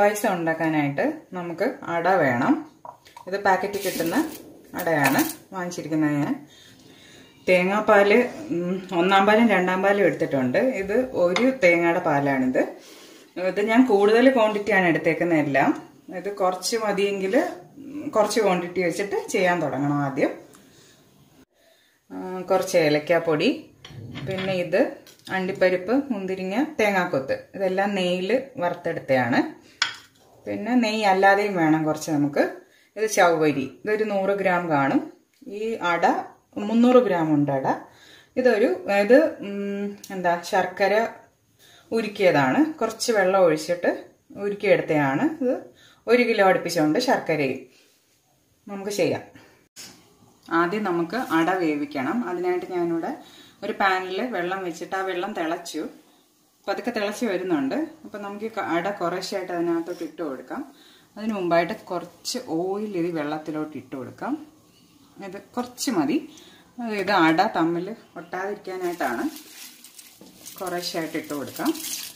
പായസം ഉണ്ടാക്കാനായിട്ട് നമുക്ക് അട വേണം ഇത് പാക്കറ്റിൽ കിട്ടുന്ന അടയാണ് വാങ്ങിച്ചിരിക്കുന്നത് ഞാൻ തേങ്ങാപ്പാല് ഉം, ഒന്നാം പാലും രണ്ടാം പാലും എടുത്തിട്ടുണ്ട് ഇത് ഒരു തേങ്ങയുടെ പാലാണിത് ഇത് ഞാൻ കൂടുതൽ ക്വാണ്ടിറ്റിയാണ് എടുത്തേക്കുന്നത് എല്ലാം ഇത് കുറച്ച് മതിയെങ്കിൽ കുറച്ച് ക്വാണ്ടിറ്റി വെച്ചിട്ട് ചെയ്യാൻ തുടങ്ങണം ആദ്യം ആ, കുറച്ച് ഏലക്കാപ്പൊടി പിന്നെ ഇത് അണ്ടിപ്പരിപ്പ് മുന്തിരിങ്ങ തേങ്ങാക്കൊത്ത് ഇതെല്ലാം നെയ്യിൽ വറുത്തെടുത്തതാണ് പിന്നെ നെയ്യ് അല്ലാതെയും വേണം കുറച്ച് നമുക്ക് ഇത് ചവ്വരി ഇതൊരു നൂറ് ഗ്രാം കാണും ഈ അട മുന്നൂറ് ഗ്രാം ഉണ്ട് അട ഇതൊരു ഇത് ഉം, എന്താ ശർക്കര ഉരുക്കിയതാണ് കുറച്ച് വെള്ളം ഒഴിച്ചിട്ട് ഉരുക്കിയെടുത്തതാണ് ഇത് ഒരു കിലോ അടുപ്പിച്ചുകൊണ്ട് ശർക്കരയും നമുക്ക് ചെയ്യാം ആദ്യം നമുക്ക് അട വേവിക്കണം അതിനായിട്ട് ഞാനിവിടെ ഒരു പാനിൽ വെള്ളം വെച്ചിട്ട് ആ വെള്ളം തിളച്ചു പതുക്കെ തിളച്ച് വരുന്നുണ്ട് അപ്പം നമുക്ക് ഈ ക- അട കുറേശ്ശായിട്ട് അതിനകത്തോട്ട് ഇട്ട് കൊടുക്കാം അതിന് മുമ്പായിട്ട് കുറച്ച് ഓയിൽ ഇത് വെള്ളത്തിലോട്ട് ഇട്ട് കൊടുക്കാം ഇത് കുറച്ച് മതി അത് ഇത് അട തമ്മിൽ ഒട്ടാതിരിക്കാനായിട്ടാണ് കുറേശ്ശായിട്ട് ഇട്ട് കൊടുക്കാം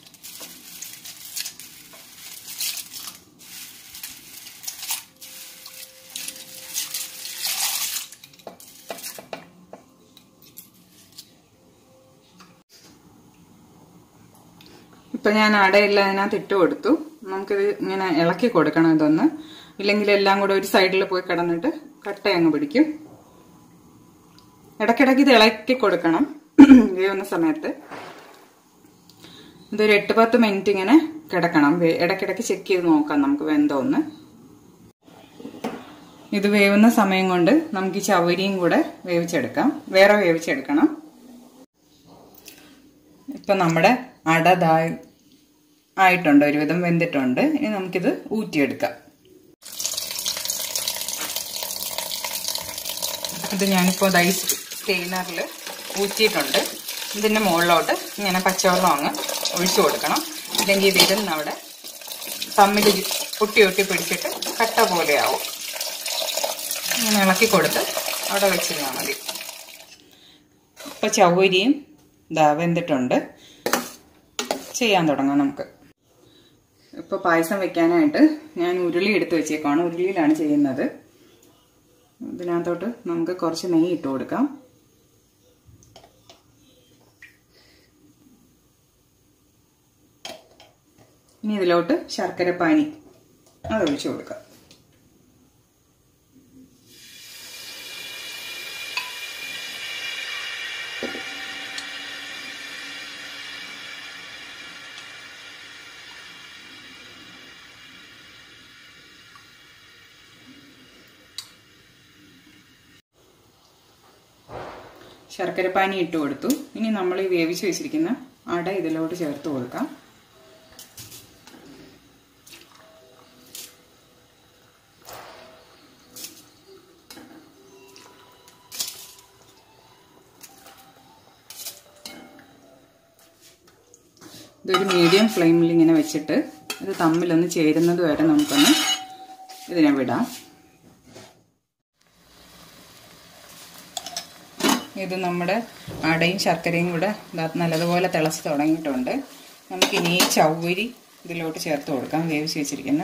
ഇപ്പൊ ഞാൻ അടയെല്ലാം അതിനകത്ത് ഇട്ട് കൊടുത്തു നമുക്കിത് ഇങ്ങനെ ഇളക്കി കൊടുക്കണം ഇതൊന്ന് ഇല്ലെങ്കിൽ എല്ലാം കൂടെ ഒരു സൈഡിൽ പോയി കിടന്നിട്ട് കട്ട അങ്ങ് പിടിക്കും ഇടയ്ക്കിടയ്ക്ക് ഇത് ഇളക്കി കൊടുക്കണം വേവുന്ന സമയത്ത് ഇതൊരു എട്ട് പത്ത് മിനിറ്റ് ഇങ്ങനെ കിടക്കണം വേ- ഇടയ്ക്കിടയ്ക്ക് ചെക്ക് ചെയ്ത് നോക്കാം നമുക്ക് വെന്തോന്ന് ഇത് വേവുന്ന സമയം കൊണ്ട് നമുക്ക് ഈ ചവരിയും കൂടെ വേവിച്ചെടുക്കാം വേറെ വേവിച്ചെടുക്കണം ഇപ്പൊ നമ്മുടെ അട ദാ ആയിട്ടുണ്ട് ഒരുവിധം വെന്തിട്ടുണ്ട് ഇനി നമുക്കിത് ഊറ്റിയെടുക്കാം ഇത് ഞാനിപ്പോൾ ദൈ സ്റ്റെയിനറിൽ ഊറ്റിയിട്ടുണ്ട് ഇതിൻ്റെ മുകളിലോട്ട് ഇങ്ങനെ പച്ചവെള്ളം അങ്ങ് ഒഴിച്ചു കൊടുക്കണം ഇല്ലെങ്കിൽ ഇത് ഇരുന്ന് അവിടെ തമ്മിൽ ഒട്ടി ഒട്ടി പിടിച്ചിട്ട് കട്ട പോലെയാവും ഇങ്ങനെ ഇളക്കി കൊടുത്ത് അവിടെ വെച്ചിരുന്നാൽ മതി ഇപ്പം ചവരിയും ഇതാ വെന്തിട്ടുണ്ട് ചെയ്യാൻ തുടങ്ങാം നമുക്ക് ഇപ്പോൾ പായസം വെക്കാനായിട്ട് ഞാൻ ഉരുളി എടുത്ത് വെച്ചേക്കാണ് ഉരുളിയിലാണ് ചെയ്യുന്നത് ഇതിനകത്തോട്ട് നമുക്ക് കുറച്ച് നെയ്യ് ഇട്ട് കൊടുക്കാം ഇനി ഇതിലോട്ട് ശർക്കര പാനി അത് ഒഴിച്ചു കൊടുക്കാം ശർക്കരപ്പാനി ഇട്ട് കൊടുത്തു ഇനി നമ്മൾ ഈ വേവിച്ച് വെച്ചിരിക്കുന്ന അട ഇതിലോട്ട് ചേർത്ത് കൊടുക്കാം ഇതൊരു മീഡിയം ഫ്ലെയിമിൽ ഇങ്ങനെ വെച്ചിട്ട് ഇത് തമ്മിലൊന്ന് ചേരുന്നത് വരെ നമുക്കൊന്ന് ഇതിനെ വിടാം ഇത് നമ്മുടെ അടയും ശർക്കരയും കൂടെ ദാ നല്ലതുപോലെ തിളച്ച് തുടങ്ങിയിട്ടുണ്ട് നമുക്കിനി ഈ ചവ്വരി ഇതിലോട്ട് ചേർത്ത് കൊടുക്കാം വേവിച്ച് വെച്ചിരിക്കുന്ന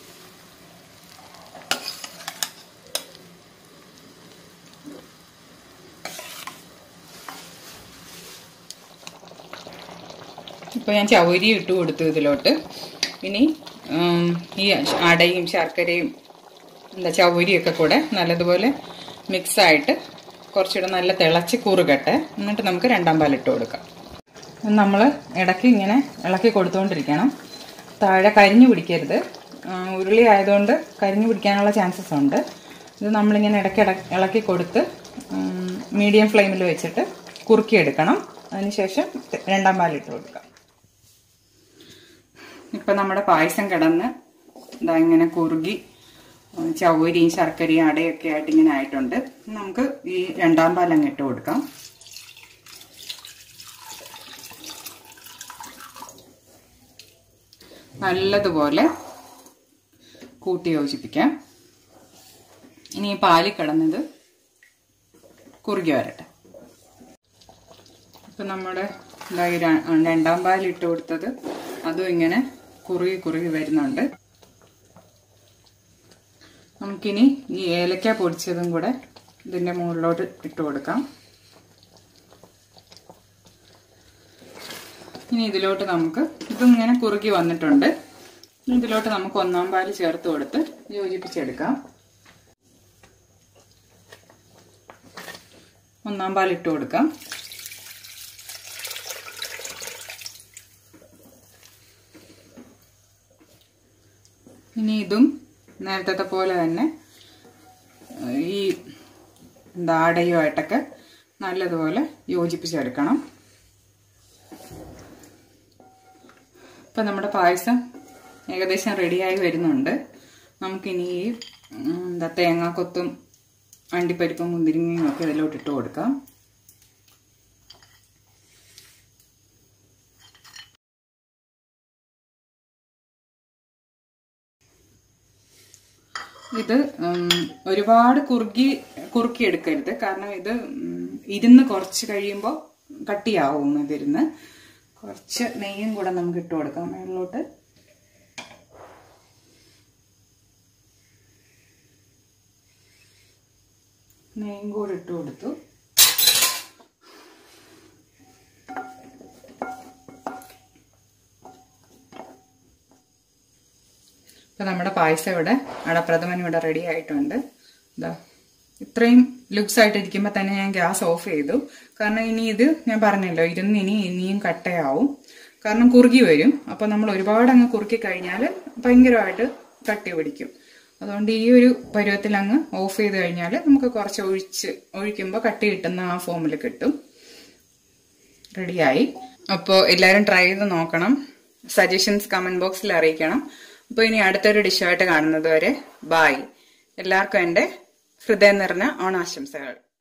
ഇപ്പോൾ ഞാൻ ചവരി ഇട്ട് കൊടുത്തു ഇതിലോട്ട് ഇനി ഉം, ഈ അടയും ശർക്കരയും എന്താ ചവരിയൊക്കെ കൂടെ നല്ലതുപോലെ മിക്സായിട്ട് കുറച്ചുകൂടെ നല്ല തിളച്ച് കുറുകട്ടെ എന്നിട്ട് നമുക്ക് രണ്ടാം പാലിട്ട് കൊടുക്കാം നമ്മൾ ഇടയ്ക്ക് ഇങ്ങനെ ഇളക്കി കൊടുത്തുകൊണ്ടിരിക്കണം താഴെ കരിഞ്ഞു പിടിക്കരുത് ആ, ഉരുളി ആയതുകൊണ്ട് കരിഞ്ഞു പിടിക്കാനുള്ള ചാൻസസ് ഉണ്ട് ഇത് നമ്മളിങ്ങനെ ഇടയ്ക്ക് ഇട- ഇളക്കി കൊടുത്ത് മീഡിയം ഫ്ലെയിമിൽ വെച്ചിട്ട് കുറുക്കിയെടുക്കണം അതിനുശേഷം രണ്ടാം പാലിട്ട് കൊടുക്കാം ഇപ്പം നമ്മുടെ പായസം കിടന്ന് ഇതാ ഇങ്ങനെ കുറുകി ഉം, ചവരിയും ശർക്കരയും അടയൊക്കെ ആയിട്ട് ഇങ്ങനെ ആയിട്ടുണ്ട് നമുക്ക് ഈ രണ്ടാം പാൽ അങ്ങ് ഇട്ട് കൊടുക്കാം നല്ലതുപോലെ കൂട്ടി യോജിപ്പിക്കാം ഇനി ഈ പാലിൽ കിടന്നത് കുറുകി വരട്ടെ ഇപ്പം നമ്മുടെ ഇതാ ഈ ര- രണ്ടാം പാൽ ഇട്ട് കൊടുത്തത് അതും ഇങ്ങനെ കുറുകി കുറുകി വരുന്നുണ്ട് നമുക്കിനി ഈ ഏലക്ക പൊടിച്ചതും കൂടെ ഇതിൻ്റെ മുകളിലോട്ട് ഇട്ട് കൊടുക്കാം ഇനി ഇതിലോട്ട് നമുക്ക് ഇതിങ്ങനെ കുറുകി വന്നിട്ടുണ്ട് ഇതിലോട്ട് നമുക്ക് ഒന്നാം പാല് ചേർത്ത് കൊടുത്ത് യോജിപ്പിച്ചെടുക്കാം ഒന്നാം പാൽ ഇട്ട് കൊടുക്കാം ഇനി ഇതും നേരത്തെ പോലെ തന്നെ ഈ എന്താ അടയുമായിട്ടൊക്കെ നല്ലതുപോലെ യോജിപ്പിച്ചെടുക്കണം ഇപ്പം നമ്മുടെ പായസം ഏകദേശം റെഡിയായി വരുന്നുണ്ട് നമുക്കിനി ഈ എന്താ തേങ്ങാക്കൊത്തും അണ്ടിപ്പരിപ്പും മുന്തിരിങ്ങയും ഒക്കെ ഇതിലോട്ട് ഇട്ട് കൊടുക്കാം ഇത് ഒരുപാട് കുറുക്കി കുറുക്കി എടുക്കരുത് കാരണം ഇത് ഇരുന്ന് കുറച്ച് കഴിയുമ്പോൾ കട്ടിയാവും ഇതിരുന്ന് കുറച്ച് നെയ്യും കൂടെ നമുക്ക് ഇട്ട് കൊടുക്കാം മേളിലോട്ട് നെയ്യും കൂടെ ഇട്ട് കൊടുത്തു ഇപ്പം നമ്മുടെ പായസം ഇവിടെ അടപ്രഥമൻ ഇവിടെ റെഡി ആയിട്ടുണ്ട് ഇതാ ഇത്രയും ലുക്സ് ആയിട്ട് ഇരിക്കുമ്പോൾ തന്നെ ഞാൻ ഗ്യാസ് ഓഫ് ചെയ്തു കാരണം ഇനി ഇത് ഞാൻ പറഞ്ഞല്ലോ ഇരുന്ന് ഇനി ഇനിയും കട്ടയാവും കാരണം കുറുകി വരും അപ്പോൾ നമ്മൾ ഒരുപാട് അങ്ങ് കുറുക്കി കഴിഞ്ഞാൽ ഭയങ്കരമായിട്ട് കട്ടി പിടിക്കും അതുകൊണ്ട് ഈ ഒരു പരുവത്തിൽ അങ്ങ് ഓഫ് ചെയ്ത് കഴിഞ്ഞാൽ നമുക്ക് കുറച്ച് ഒഴിച്ച് ഒഴിക്കുമ്പോൾ കട്ടി കിട്ടുന്ന ആ ഫോമിൽ കിട്ടും റെഡിയായി അപ്പോൾ എല്ലാവരും ട്രൈ ചെയ്ത് നോക്കണം സജഷൻസ് കമന്റ് ബോക്സിൽ അറിയിക്കണം അപ്പോൾ ഇനി അടുത്തൊരു ഡിഷായിട്ട് കാണുന്നത് വരെ ബായ് എല്ലാവർക്കും എൻ്റെ ഹൃദയം നിറഞ്ഞ ഓണാശംസകൾ